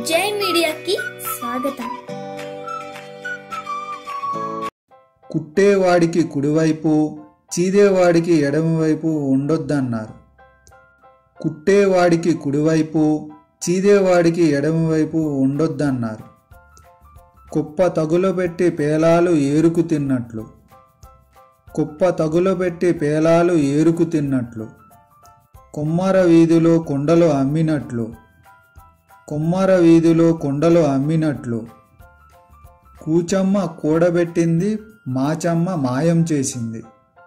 జై మీడియాకి స్వాగతం కుట్టేవాడికి కుడివైపు చీదేవాడికి ఎడమవైపు ఉండొద్దన్నారు కుట్టేవాడికి కుడివైపు చీదేవాడికి ఎడమవైపు ఉండొద్దన్నారు కుప్ప తగులబెట్టి పేలాలు ఏరుకు తిన్నట్లు కుప్ప తగులబెట్టి పేలాలు ఏరుకు తిన్నట్లు కొమ్మర వీధిలో కొండలు అమ్మినట్లు కొమ్మర వీధిలో కొండలు అమ్మినట్లు కూచమ్మ కూడబెట్టింది మాచమ్మ మాయం చేసింది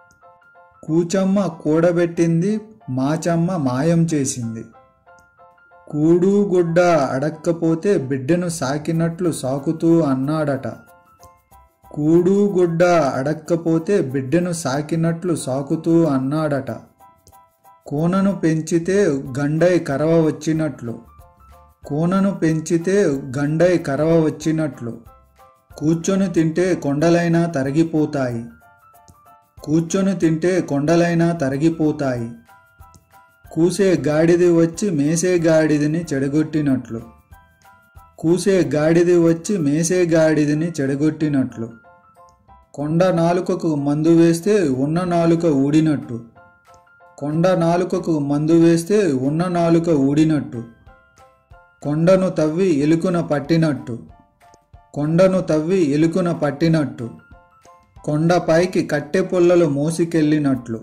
కూచమ్మ కూడబెట్టింది మాచమ్మ మాయం చేసింది కూడు గుడ్డ అడక్కపోతే బిడ్డను సాకినట్లు సాకుతూ అన్నాడట కూడు గుడ్డ అడక్కపోతే బిడ్డను సాకినట్లు సాకుతూ అన్నాడట కోనను పెంచితే గండై కరవ వచ్చినట్లు కోనను పెంచితే గండై కరవ వచ్చినట్లు కూర్చొని తింటే కొండలైనా తరిగిపోతాయి కూర్చొని తింటే కొండలైనా తరిగిపోతాయి కూసే గాడిది వచ్చి మేసే గాడిదని చెడగొట్టినట్లు కూసే గాడిది వచ్చి మేసే గాడిదని చెడగొట్టినట్లు కొండ నాలుకకు మందు వేస్తే ఉన్న నాలుక ఊడినట్టు కొండ నాలుకకు మందు వేస్తే ఉన్న నాలుక ఊడినట్టు కొండను తవ్వి ఎలుకన పట్టినట్టు కొండను తవ్వి ఎలుకన పట్టినట్టు కొండపైకి కట్టె పుల్లలు మోసికెళ్ళినట్లు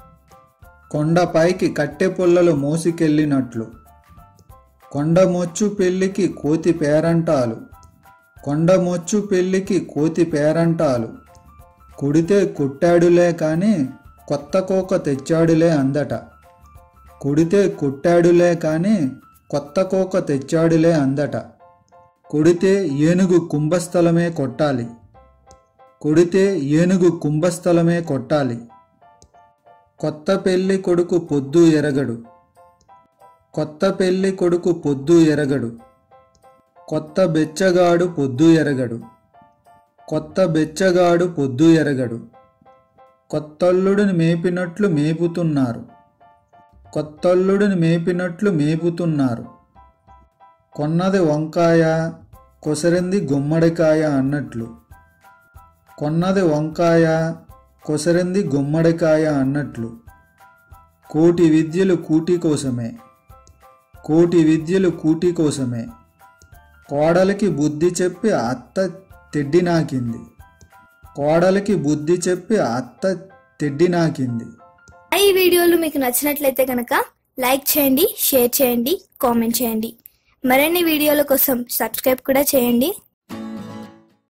కొండపైకి కట్టె పుల్లలు మోసికెళ్ళినట్లు కొండమొచ్చు పెళ్లికి కోతి పేరంటాలు కొండమొచ్చు పెళ్లికి కోతి పేరంటాలు కొడితే కొట్టాడులే కానీ కొత్త కోక తెచ్చాడులే అందట కొడితే కొట్టాడులే కానీ కొత్త కోక తెచ్చాడులే అందట కొడితే ఏనుగు కుంభస్థలమే కొట్టాలి కొడితే ఏనుగు కుంభస్థలమే కొట్టాలి కొత్త పెళ్లి కొడుకు పొద్దు ఎరగడు కొత్త పెళ్లి కొడుకు పొద్దు ఎరగడు కొత్త బెచ్చగాడు పొద్దు ఎరగడు కొత్త బెచ్చగాడు పొద్దు ఎరగడు కొత్తల్లుడిని మేపినట్లు మేపుతున్నారు కొత్తల్లుడిని మేపినట్లు మేపుతున్నారు కొన్నది వంకాయ కొసరింది గుమ్మడికాయ అన్నట్లు కొన్నది వంకాయ కొసరింది గుమ్మడికాయ అన్నట్లు కోటి విద్యలు కూటి కోసమే కోటి విద్యలు కూటి కోసమే కోడలికి బుద్ధి చెప్పి అత్త తెడ్డి నాకింది కోడలికి బుద్ధి చెప్పి అత్త తెడ్డి నాకింది ఈ వీడియోలు మీకు నచ్చినట్లయితే కనుక లైక్ చేయండి షేర్ చేయండి కామెంట్ చేయండి మరిన్ని వీడియోల కోసం సబ్స్క్రైబ్ కూడా చేయండి